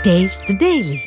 Taste the Daily.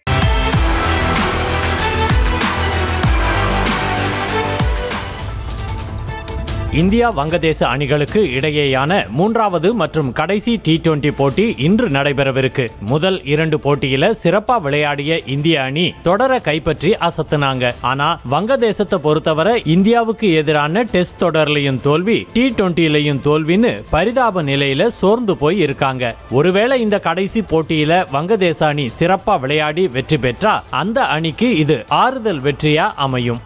India வங்கதேச அணிகளுக்கு இடையேயான மூன்றாவது மற்றும் கடைசி டி டுவெண்டி போட்டி இன்று நடைபெறவிருக்கு முதல் இரண்டு போட்டியில சிறப்பா விளையாடிய இந்திய அணி தொடர கைப்பற்றி அசத்துனாங்க ஆனா வங்கதேசத்தை பொறுத்தவரை இந்தியாவுக்கு எதிரான டெஸ்ட் தொடர்லயும் தோல்வி டி டுவெண்டிலையும் தோல்வின்னு பரிதாப நிலையில சோர்ந்து போய் இருக்காங்க ஒருவேளை இந்த கடைசி போட்டியில வங்கதேச அணி சிறப்பா விளையாடி வெற்றி பெற்றா அந்த அணிக்கு இது ஆறுதல் வெற்றியா அமையும்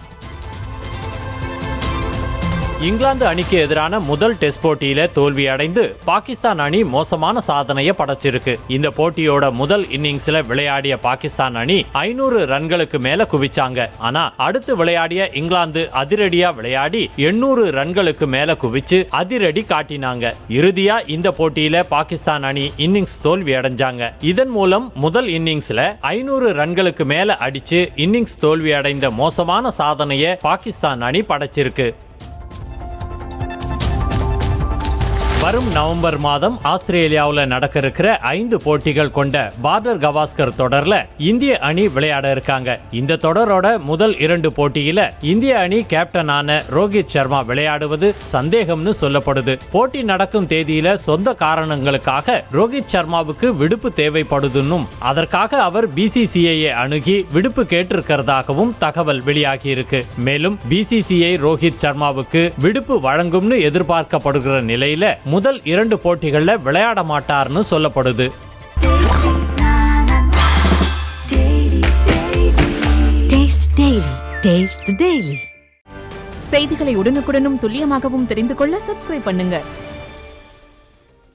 இங்கிலாந்து அணிக்கு எதிரான முதல் டெஸ்ட் போட்டியில தோல்வி அடைந்து பாகிஸ்தான் அணி மோசமான சாதனையை படைச்சிருக்கு இந்த போட்டியோட முதல் இன்னிங்ஸ்ல விளையாடிய பாகிஸ்தான் அணி ஐநூறு ரன்களுக்கு மேல குவிச்சாங்க ஆனா அடுத்து விளையாடிய இங்கிலாந்து அதிரடியா விளையாடி எண்ணூறு ரன்களுக்கு மேல குவிச்சு அதிரடி காட்டினாங்க இறுதியா இந்த போட்டியில பாகிஸ்தான் அணி இன்னிங்ஸ் தோல்வி அடைஞ்சாங்க இதன் மூலம் முதல் இன்னிங்ஸ்ல ஐநூறு ரன்களுக்கு மேல அடிச்சு இன்னிங்ஸ் தோல்வி அடைந்த மோசமான சாதனையை பாகிஸ்தான் அணி படைச்சிருக்கு வரும் நவம்பர் மாதம் ஆஸ்திரேலியாவில் நடக்க இருக்கிற ஐந்து போட்டிகள் கொண்ட பார்டர் கவாஸ்கர் தொடர்ல இந்திய அணி விளையாட இருக்காங்க இந்த தொடரோட முதல் இரண்டு போட்டியில இந்திய அணி கேப்டனான ரோஹித் சர்மா விளையாடுவது சந்தேகம்னு சொல்லப்படுது போட்டி நடக்கும் தேதியில சொந்த காரணங்களுக்காக ரோஹித் சர்மாவுக்கு விடுப்பு தேவைப்படுதுன்னும் அதற்காக அவர் பிசிசிஐயை அணுகி விடுப்பு கேட்டிருக்கிறதாகவும் தகவல் வெளியாகி இருக்கு மேலும் பிசிசிஐ ரோஹித் சர்மாவுக்கு விடுப்பு வழங்கும்னு எதிர்பார்க்கப்படுகிற நிலையில முதல் இரண்டு போட்டிகள்ல விளையாட மாட்டார்னு சொல்லப்படுது Taste the Daily. Taste the Daily. செய்திகளை உடனுக்குடனும் துல்லியமாகவும் தெரிந்து கொள்ள சப்ஸ்கிரைப் பண்ணுங்க